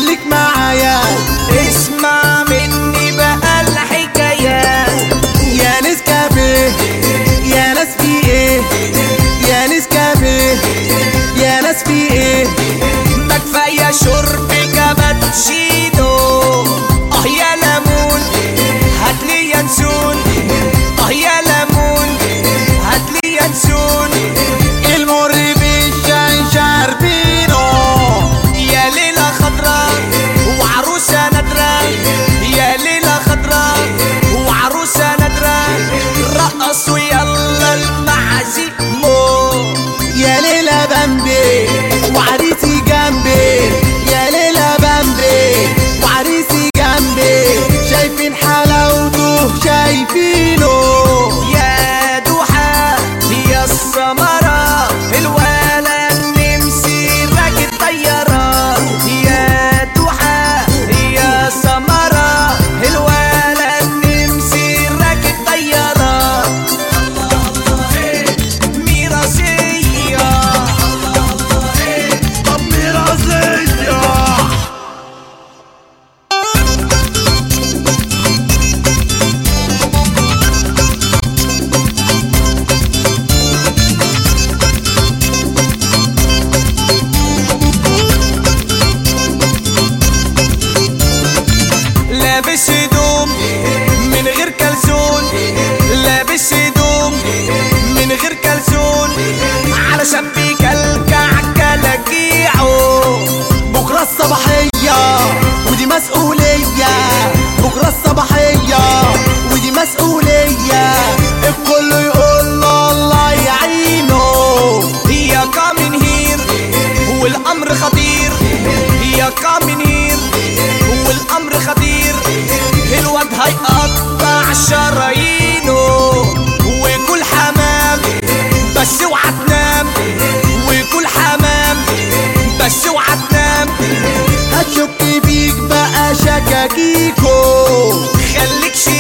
خليك معايا اسمع مني بقى الحكايات يا نسكافيه يا ناس في ايه يا نسكافيه يا ناس في ايه ما كفايه شرب كابتشينو اه يا ليمون هاتلي ينسون اه يا ليمون هاتلي ينسون المر بالشاي شاربينو يا ليلة خضراء وعروسة نادرة يا ليلة خضراء وعروسة نادرة رقصوا يلا المعازيمو يا ليلى بامبي وعريسي جنبي يا ليلى بامبي وعريسي جنبي شايفين حلاوته شايفينه يا دوحة يا السمرة الولا النمسي راكب طيارة يا دوحة يا سمرة الولا النمسي راكب طيارة ميراثية طب ميراثية لابس هدوم من غير كلسون لابس هدوم من غير كلسون علشان بيكلكع كلاكيعه بكرة الصباحية ودي مسؤولية بكرة الصباحية ودي مسؤولية الكل يقول له الله يعينه هي كامن هير والامر خطير هي كامن هير والامر خطير الواد هيقطع شرايينه وكل حمام بس اوعى تنام وكل حمام بس اوعى تنام هتشك فيك بقى شكاكيكو خليك شي